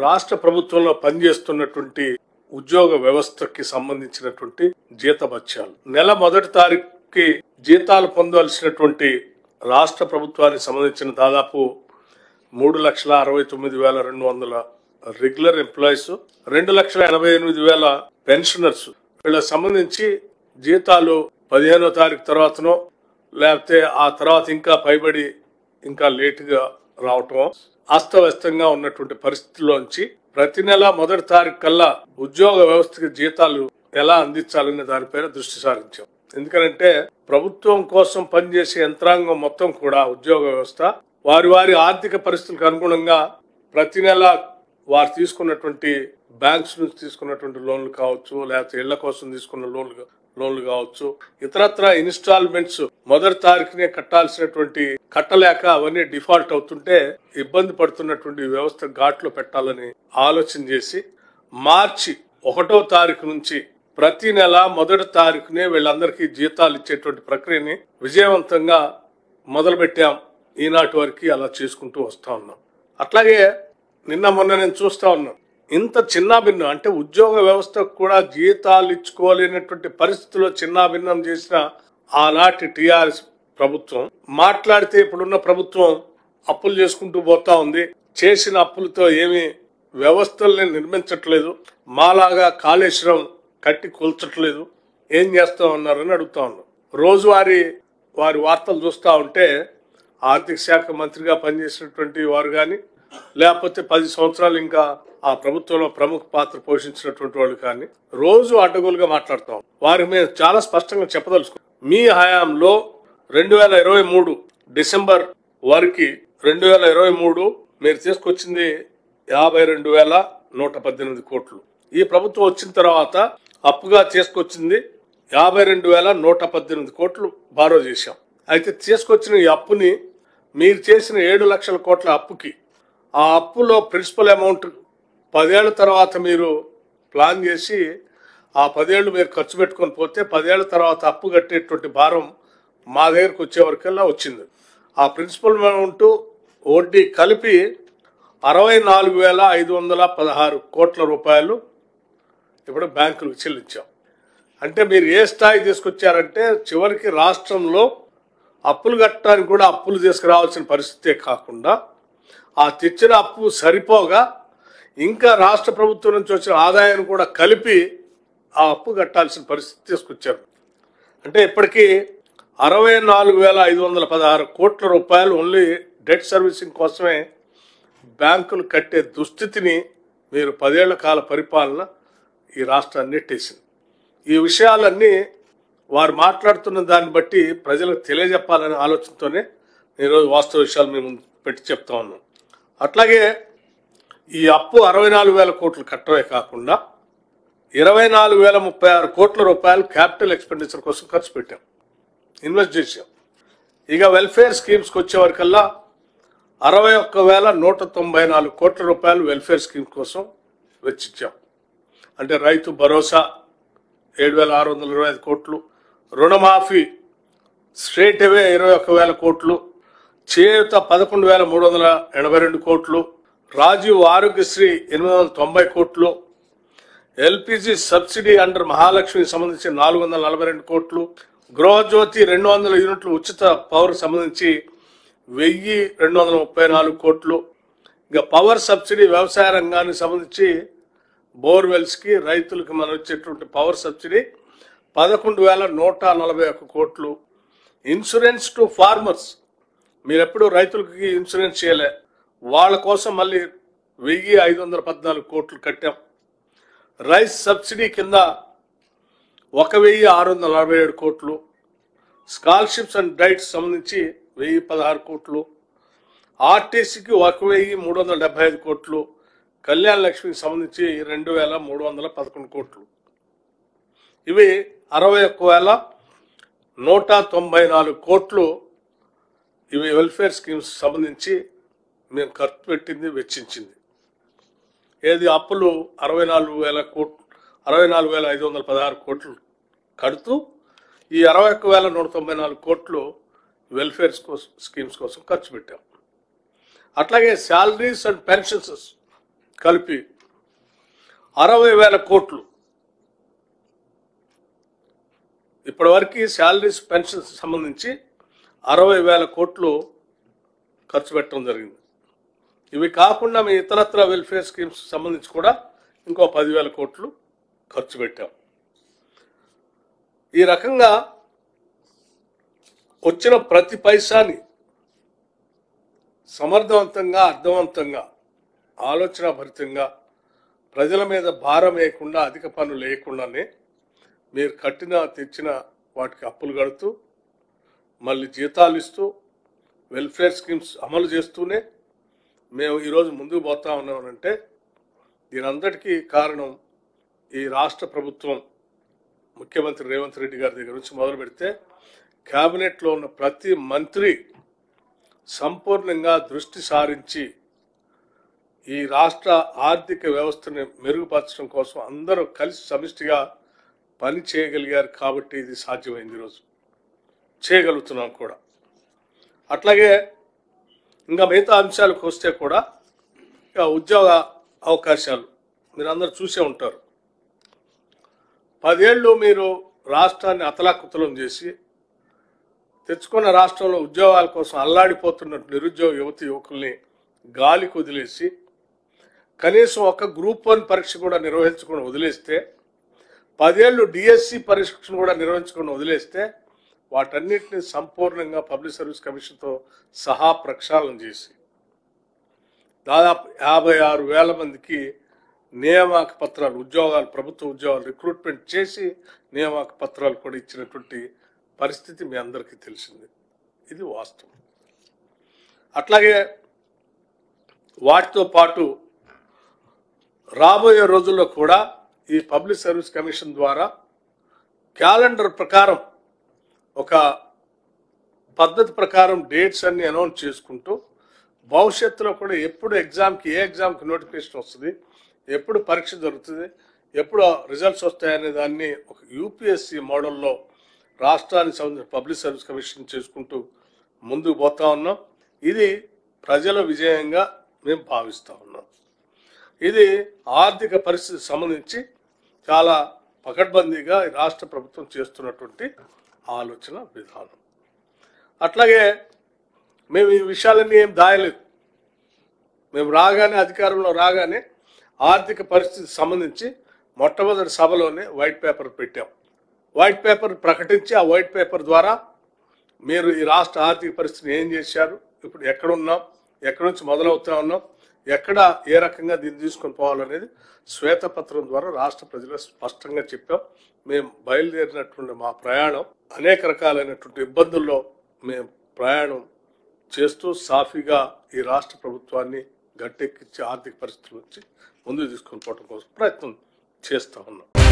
రాష్ట్ర ప్రభుత్వంలో పనిచేస్తున్నటువంటి ఉద్యోగ వ్యవస్థకి సంబంధించినటువంటి జీతభత్యాలు నెల మొదటి తారీఖుకి జీతాలు పొందవలసినటువంటి రాష్ట్ర ప్రభుత్వానికి సంబంధించిన దాదాపు మూడు లక్షల అరవై తొమ్మిది వేల రెండు వందల రెగ్యులర్ ఎంప్లాయీస్ రెండు లక్షల ఎనభై ఎనిమిది వేల పెన్షనర్స్ వీళ్ళకి సంబంధించి జీతాలు పదిహేనో తారీఖు తర్వాతనో లేకపోతే ఆ తర్వాత ఇంకా పైబడి ఇంకా లేటుగా రావటం అస్తవ్యస్తంగా ఉన్నటువంటి పరిస్థితుల్లోంచి ప్రతి నెల మొదటి తారీఖు కల్లా ఉద్యోగ వ్యవస్థకి జీతాలు ఎలా అందించాలనే దానిపైన దృష్టి సారించాం ఎందుకంటే ప్రభుత్వం కోసం పనిచేసే యంత్రాంగం మొత్తం కూడా ఉద్యోగ వ్యవస్థ వారి వారి ఆర్థిక పరిస్థితులకు అనుగుణంగా ప్రతి నెల వారు తీసుకున్నటువంటి బ్యాంక్స్ నుంచి తీసుకున్నటువంటి లోన్లు కావచ్చు లేకపోతే ఇళ్ల కోసం తీసుకున్న లోన్లు లోన్లు కావచ్చు ఇతరత్ర ఇన్స్టాల్మెంట్స్ మొదటి తారీఖునే కట్టాల్సినటువంటి కట్టలేక అవన్నీ డిఫాల్ట్ అవుతుంటే ఇబ్బంది పడుతున్నటువంటి వ్యవస్థ ఘాట్లో పెట్టాలని ఆలోచన చేసి మార్చి ఒకటో తారీఖు నుంచి ప్రతి నెల మొదటి తారీఖునే వీళ్ళందరికీ జీతాలు ఇచ్చేటువంటి ప్రక్రియని విజయవంతంగా మొదలు పెట్టాం ఈనాటి వరకు అలా చేసుకుంటూ వస్తా ఉన్నాం అట్లాగే నిన్న మొన్న నేను చూస్తా ఉన్నాను ఇంత చిన్నాభిన్నం అంటే ఉద్యోగ వ్యవస్థకు కూడా జీతాలు ఇచ్చుకోలేనటువంటి పరిస్థితిలో చిన్నాభిన్నం చేసిన ఆనాటి టిఆర్ఎస్ ప్రభుత్వం మాట్లాడితే ఇప్పుడున్న ప్రభుత్వం అప్పులు చేసుకుంటూ పోతా ఉంది చేసిన అప్పులతో ఏమి వ్యవస్థల్ని నిర్మించట్లేదు మాలాగా కాళేశ్వరం కట్టి కూల్చట్లేదు ఏం చేస్తా ఉన్నారని అడుగుతా ఉన్నాం రోజువారీ వారి వార్తలు చూస్తా ఉంటే ఆర్థిక శాఖ మంత్రిగా పనిచేసినటువంటి వారు కానీ లేకపోతే పది సంవత్సరాలు ఇంకా ఆ ప్రభుత్వంలో ప్రముఖ పాత్ర పోషించినటువంటి వాళ్ళు కానీ రోజు అడ్డగోలుగా మాట్లాడతాం వారికి మేము చాలా స్పష్టంగా చెప్పదలుచుకున్నాం మీ హయాంలో రెండు వేల ఇరవై మూడు డిసెంబర్ వరకు రెండు వేల ఇరవై మూడు మీరు తీసుకొచ్చింది యాభై రెండు వేల నూట పద్దెనిమిది కోట్లు ఈ ప్రభుత్వం వచ్చిన తర్వాత అప్పుగా తీసుకొచ్చింది యాభై రెండు వేల నూట పద్దెనిమిది కోట్లు బారో చేశాం అయితే తీసుకొచ్చిన ఈ అప్పుని మీరు చేసిన ఏడు లక్షల కోట్ల అప్పుకి ఆ అప్పులో ప్రిన్సిపల్ అమౌంట్ పదేళ్ల తర్వాత మీరు ప్లాన్ చేసి ఆ పదేళ్లు మీరు ఖర్చు పెట్టుకొని పోతే పదేళ్ల తర్వాత అప్పు కట్టేటువంటి భారం మా దగ్గరకు వచ్చే వరకల్లా వచ్చింది ఆ ప్రిన్సిపల్ అమౌంట్ వడ్డీ కలిపి అరవై నాలుగు వేల ఐదు వందల పదహారు కోట్ల రూపాయలు ఇప్పుడు బ్యాంకులకు చెల్లించాం అంటే మీరు ఏ స్థాయి తీసుకొచ్చారంటే చివరికి రాష్ట్రంలో అప్పులు కట్టడానికి కూడా అప్పులు తీసుకురావాల్సిన పరిస్థితే కాకుండా ఆ తెచ్చిన అప్పు సరిపోగా ఇంకా రాష్ట్ర ప్రభుత్వం నుంచి వచ్చిన ఆదాయాన్ని కూడా కలిపి ఆ అప్పు కట్టాల్సిన పరిస్థితి తీసుకొచ్చారు అంటే ఇప్పటికీ అరవై నాలుగు వేల ఐదు వందల పదహారు కోట్ల రూపాయలు ఓన్లీ డెట్ సర్వీసింగ్ కోసమే బ్యాంకులు కట్టే దుస్థితిని మీరు పదేళ్ల కాల పరిపాలన ఈ రాష్ట్రాన్ని నెట్టేసింది ఈ విషయాలన్నీ వారు మాట్లాడుతున్న దాన్ని బట్టి ప్రజలకు తెలియజెప్పాలనే ఆలోచనతోనే ఈరోజు వాస్తవ విషయాలు మేము ముందు పెట్టి చెప్తా ఉన్నాం అట్లాగే ఈ అప్పు అరవై నాలుగు వేల కోట్లు కట్టడమే కాకుండా ఇరవై నాలుగు వేల ముప్పై ఆరు కోట్ల రూపాయలు క్యాపిటల్ ఎక్స్పెండిచర్ కోసం ఖర్చు పెట్టాం ఇన్వెస్ట్ చేసాం ఇక వెల్ఫేర్ స్కీమ్స్కి వచ్చే వరకల్లా అరవై ఒక్క వేల నూట తొంభై నాలుగు కోట్ల రూపాయలు వెల్ఫేర్ స్కీమ్ కోసం వెచ్చించాం అంటే రైతు భరోసా ఏడు వేల ఆరు వందల ఇరవై ఐదు కోట్లు రుణమాఫీ స్ట్రేట్ అవే ఇరవై ఒక్క వేల కోట్లు చేయూత పదకొండు వేల మూడు వందల ఎనభై రెండు కోట్లు రాజీవ్ ఆరోగ్యశ్రీ ఎనిమిది వందల తొంభై కోట్లు ఎల్పిజి సబ్సిడీ అండర్ మహాలక్ష్మికి సంబంధించి నాలుగు వందల నలభై రెండు కోట్లు గృహజ్యోతి రెండు వందల యూనిట్లు ఉచిత పవర్ సంబంధించి వెయ్యి రెండు వందల ముప్పై నాలుగు కోట్లు ఇంకా పవర్ సబ్సిడీ వ్యవసాయ రంగానికి సంబంధించి బోర్వెల్స్ కి రైతులకు మనం ఇచ్చేటువంటి పవర్ సబ్సిడీ పదకొండు వేల నూట నలభై ఒక్క కోట్లు ఇన్సూరెన్స్ టు ఫార్మర్స్ మీరు ఎప్పుడు రైతులకి ఇన్సూరెన్స్ చేయలే వాళ్ళ కోసం మళ్ళీ వెయ్యి ఐదు వందల పద్నాలుగు కోట్లు కట్టాం రైస్ సబ్సిడీ కింద ఒక వెయ్యి ఆరు వందల నలభై ఏడు కోట్లు స్కాలర్షిప్స్ అండ్ డైట్స్ సంబంధించి వెయ్యి పదహారు కోట్లు ఆర్టీసీకి ఒక వెయ్యి మూడు వందల డెబ్బై ఐదు కోట్లు కళ్యాణ లక్ష్మికి సంబంధించి రెండు వేల మూడు వందల పదకొండు కోట్లు ఇవి అరవై ఒక్క వేల నూట తొంభై నాలుగు కోట్లు ఇవి వెల్ఫేర్ స్కీమ్స్ సంబంధించి మేము ఖర్చు పెట్టింది వెచ్చించింది ఏది అప్పులు అరవై నాలుగు వేల కోట్లు అరవై నాలుగు వేల ఐదు వందల పదహారు కోట్లు కడుతూ ఈ అరవై ఒక్క వేల నూట తొంభై నాలుగు కోట్లు వెల్ఫేర్ కోసం స్కీమ్స్ కోసం ఖర్చు పెట్టాం అట్లాగే శాలరీస్ అండ్ పెన్షన్స్ కలిపి అరవై వేల కోట్లు ఇప్పటివరకు శాలరీస్ పెన్షన్స్ సంబంధించి అరవై వేల కోట్లు ఖర్చు పెట్టడం జరిగింది ఇవి కాకుండా మీ ఇతరత్ర వెల్ఫేర్ స్కీమ్స్ సంబంధించి కూడా ఇంకో పదివేల కోట్లు ఖర్చు పెట్టాం ఈ రకంగా వచ్చిన ప్రతి పైసాని సమర్థవంతంగా అర్థవంతంగా ఆలోచన భరితంగా ప్రజల మీద భారం వేయకుండా అధిక పనులు వేయకుండానే మీరు కట్టిన తెచ్చిన వాటికి అప్పులు కడుతూ మళ్ళీ జీతాలు ఇస్తూ వెల్ఫేర్ స్కీమ్స్ అమలు చేస్తూనే మేము ఈరోజు ముందుకు పోతా ఉన్నామనంటే దీనంతటికీ కారణం ఈ రాష్ట్ర ప్రభుత్వం ముఖ్యమంత్రి రేవంత్ రెడ్డి గారి దగ్గర నుంచి మొదలు పెడితే కేబినెట్లో ఉన్న ప్రతి మంత్రి సంపూర్ణంగా దృష్టి సారించి ఈ రాష్ట్ర ఆర్థిక వ్యవస్థని మెరుగుపరచడం కోసం అందరూ కలిసి సమిష్టిగా పని చేయగలిగారు కాబట్టి ఇది సాధ్యమైంది ఈరోజు చేయగలుగుతున్నాం కూడా అట్లాగే ఇంకా మిగతా అంశాలకు వస్తే కూడా ఇక ఉద్యోగ అవకాశాలు మీరు అందరు చూసే ఉంటారు పదేళ్ళు మీరు రాష్ట్రాన్ని అతలాకుతలం చేసి తెచ్చుకున్న రాష్ట్రంలో ఉద్యోగాల కోసం అల్లాడిపోతున్న నిరుద్యోగ యువతి యువకుల్ని గాలికి వదిలేసి కనీసం ఒక గ్రూప్ వన్ పరీక్ష కూడా నిర్వహించకుండా వదిలేస్తే పదేళ్ళు డిఎస్సి పరీక్షను కూడా నిర్వహించకుండా వదిలేస్తే వాటన్నిటిని సంపూర్ణంగా పబ్లిక్ సర్వీస్ కమిషన్తో సహా ప్రక్షాళన చేసి దాదాపు యాభై ఆరు వేల మందికి నియామక పత్రాలు ఉద్యోగాలు ప్రభుత్వ ఉద్యోగాలు రిక్రూట్మెంట్ చేసి నియామక పత్రాలు కూడా ఇచ్చినటువంటి పరిస్థితి మీ అందరికీ తెలిసింది ఇది వాస్తవం అట్లాగే వాటితో పాటు రాబోయే రోజుల్లో కూడా ఈ పబ్లిక్ సర్వీస్ కమిషన్ ద్వారా క్యాలెండర్ ప్రకారం ఒక పద్ధతి ప్రకారం డేట్స్ అన్ని అనౌన్స్ చేసుకుంటూ భవిష్యత్తులో కూడా ఎప్పుడు ఎగ్జామ్కి ఏ ఎగ్జామ్కి నోటిఫికేషన్ వస్తుంది ఎప్పుడు పరీక్ష జరుగుతుంది ఎప్పుడు రిజల్ట్స్ వస్తాయనే దాన్ని ఒక యూపీఎస్సి మోడల్లో రాష్ట్రానికి సంబంధించిన పబ్లిక్ సర్వీస్ కమిషన్ చేసుకుంటూ ముందుకు పోతా ఉన్నాం ఇది ప్రజల విజయంగా మేము భావిస్తా ఉన్నాం ఇది ఆర్థిక పరిస్థితి సంబంధించి చాలా పకడ్బందీగా ఈ రాష్ట్ర ప్రభుత్వం చేస్తున్నటువంటి ఆలోచన విధానం అట్లాగే మేము ఈ విషయాలన్నీ ఏం దాయలేదు మేము రాగానే అధికారంలో రాగానే ఆర్థిక పరిస్థితి సంబంధించి మొట్టమొదటి సభలోనే వైట్ పేపర్ పెట్టాం వైట్ పేపర్ ప్రకటించి ఆ వైట్ పేపర్ ద్వారా మీరు ఈ రాష్ట్ర ఆర్థిక పరిస్థితిని ఏం చేశారు ఇప్పుడు ఎక్కడున్నాం ఎక్కడి నుంచి మొదలవుతా ఉన్నాం ఎక్కడ ఏ రకంగా దీన్ని తీసుకొని పోవాలనేది శ్వేతపత్రం ద్వారా రాష్ట్ర ప్రజలకు స్పష్టంగా చెప్పాం మేము బయలుదేరినటువంటి మా ప్రయాణం అనేక రకాలైనటువంటి ఇబ్బందుల్లో మేము ప్రయాణం చేస్తూ సాఫీగా ఈ రాష్ట్ర ప్రభుత్వాన్ని గట్టెక్కించి ఆర్థిక పరిస్థితుల నుంచి ముందుకు తీసుకొని పోవడం కోసం ప్రయత్నం చేస్తా ఉన్నాం